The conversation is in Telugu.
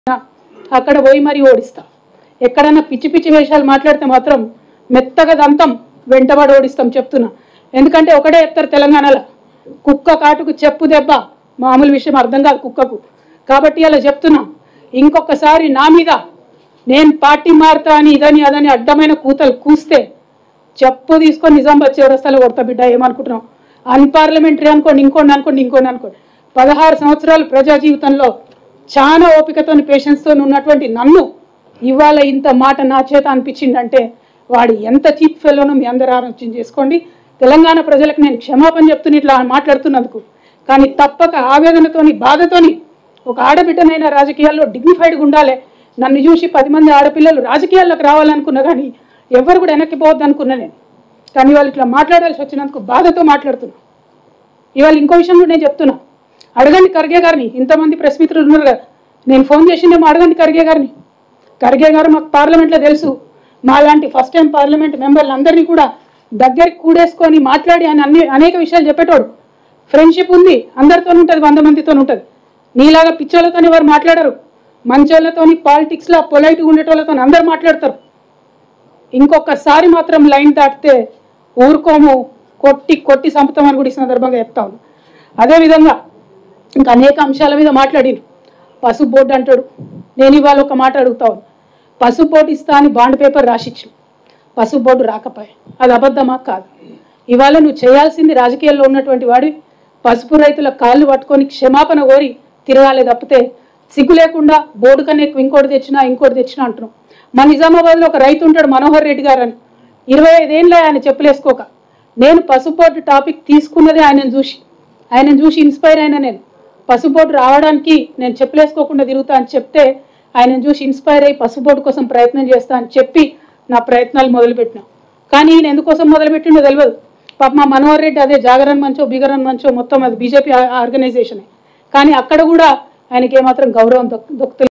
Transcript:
అక్కడ పోయి మరీ ఓడిస్తా ఎక్కడన్నా పిచ్చి పిచ్చి వేషాలు మాట్లాడితే మాత్రం మెత్తగా దంతం వెంటబడి ఓడిస్తాం చెప్తున్నా ఎందుకంటే ఒకటే చెప్తారు తెలంగాణలో కుక్క కాటుకు చెప్పు దెబ్బ మామూలు విషయం అర్థం కాదు కుక్కకు కాబట్టి అలా చెప్తున్నా ఇంకొకసారి నా మీద నేను పార్టీ మారుతా అని ఇదని అదని అడ్డమైన కూతలు కూస్తే చెప్పు తీసుకొని నిజామాబాద్ చివరస్తాలో కొడతా బిడ్డ ఏమనుకుంటున్నావు అన్పార్లమెంటరీ అనుకోండి ఇంకోండి అనుకోండి ఇంకోండి అనుకోండి పదహారు సంవత్సరాలు ప్రజా జీవితంలో చాలా ఓపికతో పేషెన్స్తో ఉన్నటువంటి నన్ను ఇవాళ ఇంత మాట నా చేత అనిపించిందంటే వాడు ఎంత చీప్ ఫెలోనో మీ అందరూ ఆలోచన చేసుకోండి తెలంగాణ ప్రజలకు నేను క్షమాపణ చెప్తున్న ఇట్లా మాట్లాడుతున్నందుకు కానీ తప్పక ఆవేదనతోని బాధతోని ఒక ఆడబిడ్డనైనా రాజకీయాల్లో డిగ్నిఫైడ్గా ఉండాలి నన్ను చూసి పది మంది ఆడపిల్లలు రాజకీయాల్లోకి రావాలనుకున్నా కానీ ఎవరు కూడా వెనక్కి పోవద్దు అనుకున్నా నేను కానీ వాళ్ళు ఇట్లా మాట్లాడాల్సి వచ్చినందుకు బాధతో మాట్లాడుతున్నా ఇవాళ ఇంకో విషయం కూడా నేను చెప్తున్నా అడగండి ఖర్గే గారిని ఇంతమంది ప్రెస్ మిత్రులు ఉన్నారు కదా నేను ఫోన్ చేసిందేమో అడగండి ఖర్గే గారిని ఖర్గే గారు మాకు పార్లమెంట్లో తెలుసు మా లాంటి ఫస్ట్ టైం పార్లమెంట్ మెంబర్లు అందరినీ కూడా దగ్గరికి కూడేసుకొని మాట్లాడి ఆయన అన్ని అనేక విషయాలు చెప్పేటోడు ఫ్రెండ్షిప్ ఉంది అందరితో ఉంటుంది వంద మందితో ఉంటుంది నీలాగా పిచ్చోళ్ళతోని ఎవరు మాట్లాడరు మంచోళ్ళతోని పాలిటిక్స్లో పొలైట్గా ఉండేటోళ్ళతో అందరు మాట్లాడతారు ఇంకొకసారి మాత్రం లైన్ దాటితే ఊరుకోము కొట్టి కొట్టి చంపుతామని కూడా ఈ సందర్భంగా చెప్తా ఉన్నాను అదేవిధంగా ఇంకా అనేక అంశాల మీద మాట్లాడిను పసుపు బోర్డు అంటాడు నేను ఇవాళ ఒక మాట అడుగుతా ఉన్నా పసుపు బోర్డు ఇస్తా అని బాండ్ పేపర్ రాసిచ్చు పసుపు బోర్డు రాకపోయా అది అబద్ధమా కాదు ఇవాళ నువ్వు చేయాల్సింది రాజకీయాల్లో ఉన్నటువంటి వాడి పసుపు రైతుల కాళ్ళు పట్టుకొని క్షమాపణ కోరి తిరగాలి తప్పితే సిగ్గు లేకుండా బోర్డు కన్నా ఎక్కువ ఇంకోటి తెచ్చినా ఇంకోటి తెచ్చినా అంటున్నాం మా నిజామాబాద్లో ఒక రైతు ఉంటాడు మనోహర్ రెడ్డి గారు అని ఇరవై ఐదేళ్ళే ఆయన చెప్పులేసుకోక నేను పసుపు బోర్డు టాపిక్ తీసుకున్నదే ఆయనను చూసి ఆయనను చూసి ఇన్స్పైర్ అయినా నేను పసుపు బోర్డు రావడానికి నేను చెప్పులేసుకోకుండా తిరుగుతా అని చెప్తే ఆయనను చూసి ఇన్స్పైర్ అయ్యి పసుపు బోర్డు కోసం ప్రయత్నం చేస్తా అని చెప్పి నా ప్రయత్నాలు మొదలుపెట్టినా కానీ ఈయన ఎందుకోసం మొదలుపెట్టిండో తెలియదు పాప మా మనోహర్ రెడ్డి అదే జాగరణ మంచో బిగరన్ మంచో మొత్తం అది బీజేపీ ఆర్గనైజేషనే కానీ అక్కడ కూడా ఆయనకి ఏమాత్రం గౌరవం దొక్ దొక్కుతలేదు